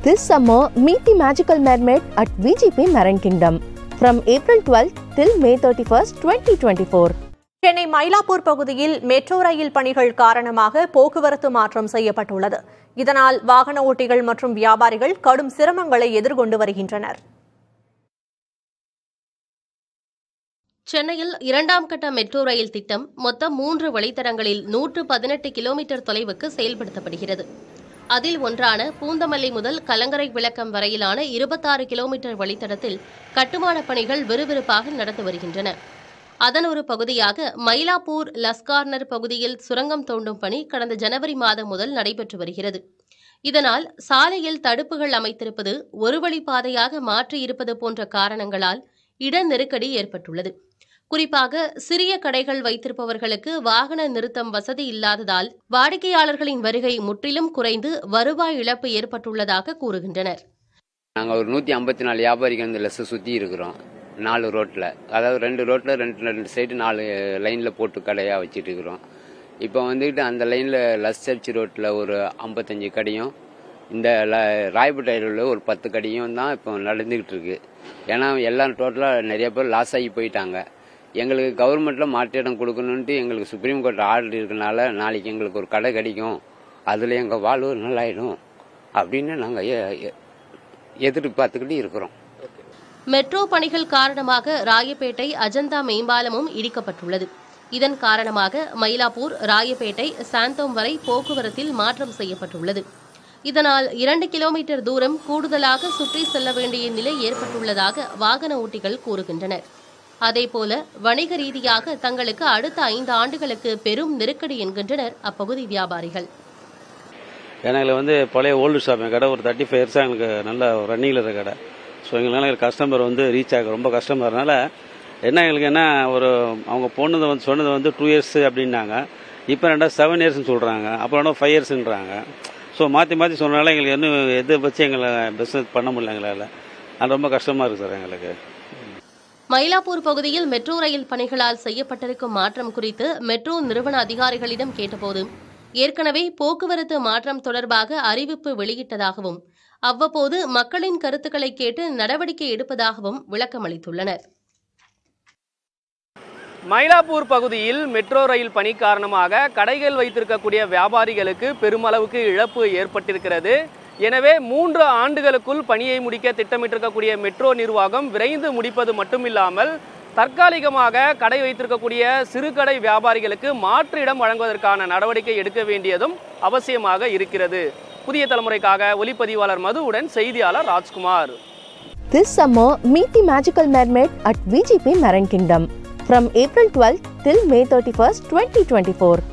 This summer, meet the magical mermaid at VGP Marine Kingdom from April 12th till May 31st, 2024. Chennai Mylapore பகுதியில் metro rail பணிகள் காரணமாக போக்குவரத்து மாற்றம் செய்யப்பட்டுள்ளது இதனால் வாகன ஓட்டிகள் மற்றும் வியாபாரிகள் கடும் சிரமங்களை எதிர்கொண்டு வருகின்றனர் சென்னையில் இரண்டாம் கட்ட மெட்ரோ ரயில் திட்டம் மொத்தம் மூன்று வழித்தடங்களில் நூற்று பதினெட்டு கிலோமீட்டர் தொலைவுக்கு செயல்படுத்தப்படுகிறது அதில் ஒன்றான பூந்தமல்லி முதல் கலங்கரை விளக்கம் வரையிலான இருபத்தாறு கிலோமீட்டர் வழித்தடத்தில் கட்டுமானப் பணிகள் விறுவிறுப்பாக நடந்து வருகின்றன அதன் ஒரு பகுதியாக மயிலாப்பூர் லஸ்கார்னர் பகுதியில் சுரங்கம் தோண்டும் பணி கடந்த ஜனவரி மாதம் முதல் நடைபெற்று வருகிறது இதனால் சாலையில் தடுப்புகள் அமைத்திருப்பது ஒரு வழிப்பாதையாக மாற்றியிருப்பது போன்ற காரணங்களால் இட நெருக்கடி ஏற்பட்டுள்ளது குறிப்பாக சிறிய கடைகள் வைத்திருப்பவர்களுக்கு வாகன நிறுத்தம் வசதி இல்லாததால் வாடிக்கையாளர்களின் வருகை முற்றிலும் குறைந்து வருவாய் இழப்பு ஏற்பட்டுள்ளதாக கூறுகின்றனர் நாங்கள் ஒரு நூற்றி ஐம்பத்தி நாலு வியாபாரிகள் வந்து லெஸ்ஸை சுற்றி இருக்கிறோம் நாலு ரோட்டில் அதாவது ரெண்டு ரோட்டில் ரெண்டு ரெண்டு சைடு நாலு லைனில் போட்டு கடையாக வச்சுட்டு இருக்கிறோம் இப்போ வந்துக்கிட்டு அந்த லைனில் லஸ் சர்ச் ரோட்டில் ஒரு ஐம்பத்தஞ்சு கடையும் இந்த ல ராயப்பேட்டையில் ஒரு பத்து கடையும் தான் இப்போ நடந்துக்கிட்டு இருக்கு ஏன்னா எல்லாம் டோட்டலாக நிறைய பேர் லாஸ் ஆகி போயிட்டாங்க எங்களுக்கு கவர்மெண்ட்டில் மாற்று இடம் கொடுக்கணுன்ட்டு எங்களுக்கு சுப்ரீம் கோர்ட் ஆர்டர் இருக்கனால நாளைக்கு எங்களுக்கு ஒரு கடை கிடைக்கும் அதில் எங்கள் வாழ்வு நல்லாயிடும் அப்படின்னு நாங்கள் எதிர்பார்த்துக்கிட்டு இருக்கிறோம் மெட்ரோ பணிகள் காரணமாக ராயப்பேட்டை அஜந்தா மேம்பாலமும் இடிக்கப்பட்டுள்ளது இதன் காரணமாக மயிலாப்பூர் ராயப்பேட்டை சாந்தோம் வரை போக்குவரத்தில் மாற்றம் செய்யப்பட்டுள்ளது இதனால் இரண்டு கிலோமீட்டர் தூரம் கூடுதலாக சுற்றி செல்ல வேண்டிய நிலை ஏற்பட்டுள்ளதாக வாகன ஓட்டிகள் கூறுகின்றனர் அதேபோல வணிக ரீதியாக தங்களுக்கு அடுத்த ஐந்து ஆண்டுகளுக்கு பெரும் நெருக்கடி என்கின்றனர் அப்பகுதி வியாபாரிகள் ஏன்னா எங்களுக்கு வந்து பழைய ஓல்டு ஷாப் என் கடை ஒரு தேர்ட்டி ஃபைவ் இயர்ஸாக எங்களுக்கு நல்ல ரென்னிங்கில் இருக்க கடை ஸோ எங்களால் கஸ்டமர் வந்து ரீச் ஆக ரொம்ப கஷ்டமர்னால என்ன எங்களுக்கு என்ன ஒரு அவங்க பொண்ணு வந்து சொன்னது வந்து டூ இயர்ஸ் அப்படின்னாங்க இப்போ ரெண்டா செவன் இயர்ஸ்னு சொல்கிறாங்க அப்புறம் ஃபைவ் இயர்ஸ்ன்றாங்க ஸோ மாற்றி மாற்றி சொன்னனால எங்களுக்கு இன்னும் எதை வச்சு எங்களை பிஸ்னஸ் பண்ண முடியல எங்களால் அது ரொம்ப கஷ்டமாக இருக்குது சார் எங்களுக்கு மயிலாப்பூர் பகுதியில் மெட்ரோ ரயில் பணிகளால் செய்யப்பட்டிருக்கும் மாற்றம் குறித்து மெட்ரோ நிறுவன அதிகாரிகளிடம் கேட்டபோது ஏற்கனவே போக்குவரத்து மாற்றம் தொடர்பாக அறிவிப்பு வெளியிட்டதாகவும் அவ்வப்போது மக்களின் கருத்துக்களை கேட்டு நடவடிக்கை எடுப்பதாகவும் விளக்கமளித்துள்ளனர் மயிலாப்பூர் பகுதியில் மெட்ரோ ரயில் பணி காரணமாக கடைகள் வைத்திருக்கக்கூடிய வியாபாரிகளுக்கு பெருமளவுக்கு இழப்பு ஏற்பட்டிருக்கிறது எனவே மூன்று ஆண்டுகளுக்குள் பணியை முடிக்க திட்டமிட்டிருக்கக்கூடிய மெட்ரோ நிர்வாகம் விரைந்து முடிப்பது மட்டுமில்லாமல் தற்காலிகமாக கடை வைத்திருக்கக்கூடிய சிறு கடை வியாபாரிகளுக்கு மாற்று இடம் வழங்குவதற்கான நடவடிக்கை எடுக்க வேண்டியதும் அவசியமாக இருக்கிறது புதிய தலைமுறைக்காக ஒலிப்பதிவாளர் மதுவுடன் செய்தியாளர் Rajkumar This summer, meet the magical mermaid at VGP Marine Kingdom from April 12th till May 31st, 2024.